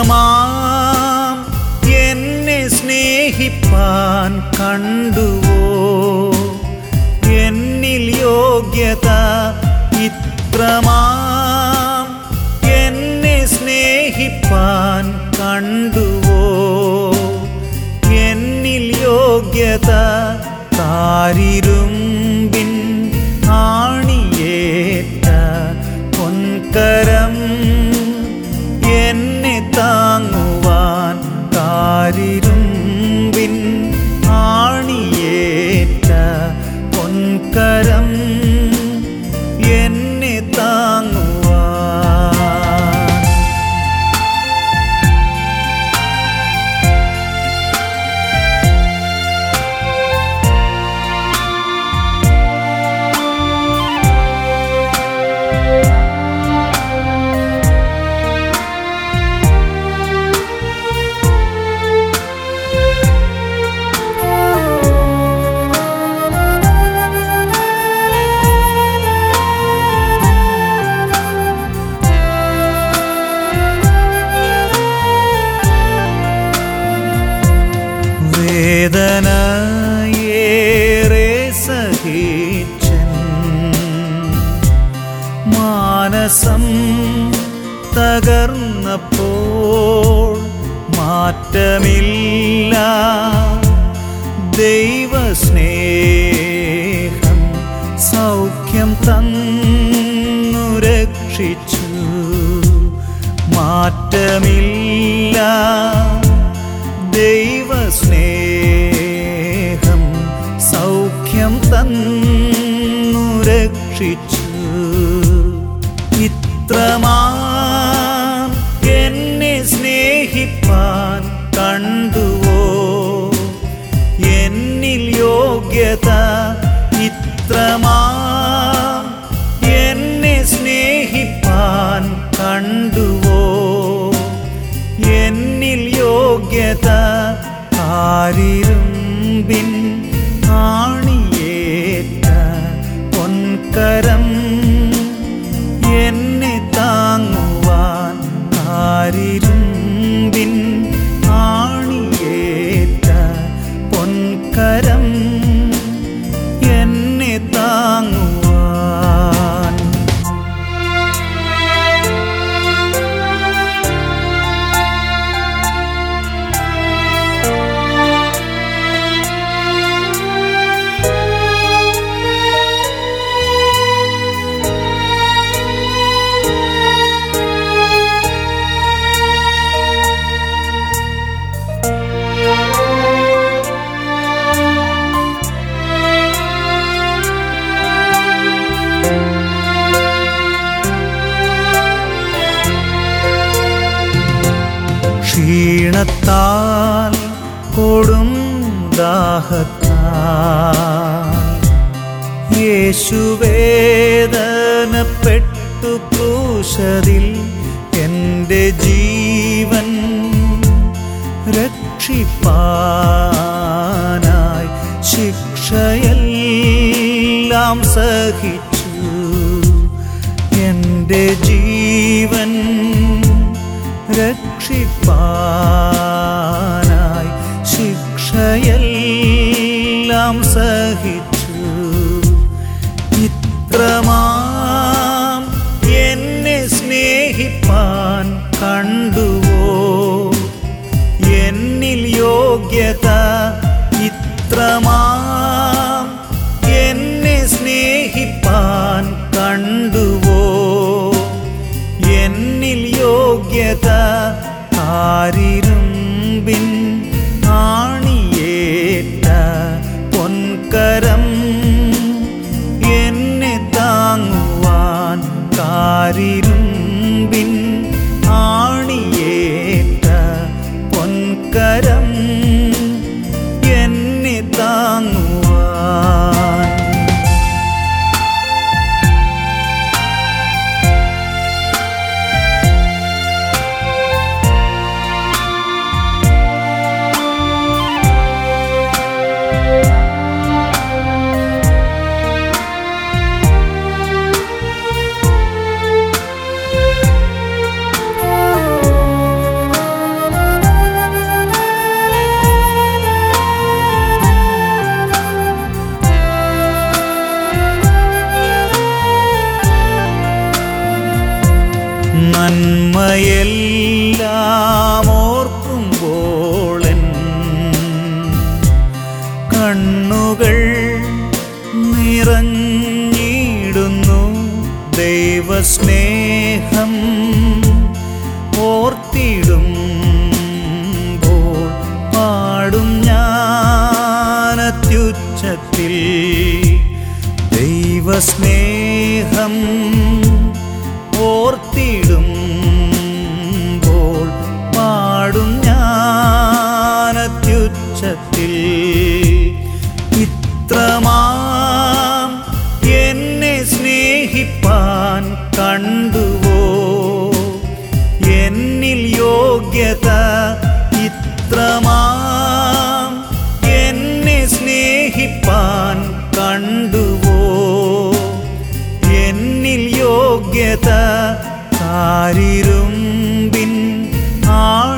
ഇത്രമാം എന്നെ സ്നേഹിപ്പാൻ കണ്ടുവോ എന്നിൽ യോഗ്യത ഇത്രമാം എന്നെ സ്നേഹിപ്പാൻ കണ്ടുവോ എന്നിൽ യോഗ്യത താരിരുമ്പിൻ ആണിയേറ്റ പൊൻകരം എന്നെ താങ്ങുവാൻ കാരിരുമ്പിൻ ആണിയേറ്റ പൊൻകരം എന്നെ താങ്ങുവാൻ വേദനയേറെ സഹിച്ചൻ മാനസം തകർന്നപ്പോൾ മാറ്റമില്ല ദൈവസ്നേഹം സൗഖ്യം തന്നു രക്ഷിച്ചു മാറ്റമില്ല ദൈവസ്നേഹം സൗഖ്യം തന്നു രക്ഷിച്ചു ഇത്രമാം എന്നെ സ്നേഹിപ്പാൻ കണ്ടുവോ എന്നിൽ യോഗ്യത ഇത്രമാം എന്നെ സ്നേഹിപ്പാൻ കണ്ടുവോ എന്നിൽ യോഗ്യത ആരിരുമ്പിൻ ആണിയേറ്റ പൊൻകരം എന്നെ താങ്ങുവാൻ ആരിരുമ്പിൻ ആണിയേറ്റ പൊൻകരം എന്നെ താങ്ങുവാൻ ക്ഷീണത്താൽ കൊടും ദാഹത്താൽ യേശുവേദനപ്പെട്ടു ക്രൂശതിൽ എൻ്റെ ജീവൻ രക്ഷിപ്പാനായി ശിക്ഷയെല്ലാം സഹിച്ചു എൻ്റെ ജീവൻ രക്ഷിപ്പാനായി ശിക്ഷയെല്ലാം സഹിച്ചു ഇത്രമാം എന്നെ സ്നേഹിപ്പാൻ കണ്ടുവോ എന്നിൽ യോഗ്യത ഇത്രമാം എന്നെ സ്നേഹിപ്പാൻ കണ്ടുവോ എന്നിൽ യോഗ്യത ആരിരുമ്പിൻ ആണിയേറ്റ പൊൻകരം എന്നെ താങ്ങുവാൻ കാരിരുമ്പിൻ ആണിയേറ്റ പൊൻകരം നന്മയെല്ലാം ഓർക്കുമ്പോളൻ കണ്ണുകൾ നിറഞ്ഞിടുന്നു ദൈവസ്നേഹം ഓർത്തിടുമ്പോൾ പാടും ഞാനത്യുച്ചത്തിൽ ദൈവസ്നേഹം ഓർത്തിടുമ്പോൾ പാടും ഞാനത്യുച്ചത്തിൽ ഇത്രമാം എന്നെ സ്നേഹിപ്പാൻ കണ്ടുവോ എന്നിൽ യോഗ്യത ഇത്രമാം എന്നെ സ്നേഹിപ്പാൻ കണ്ടുവോ എന്നിൽ യോഗ്യത കാരിരുമ്പിൻ ആൾ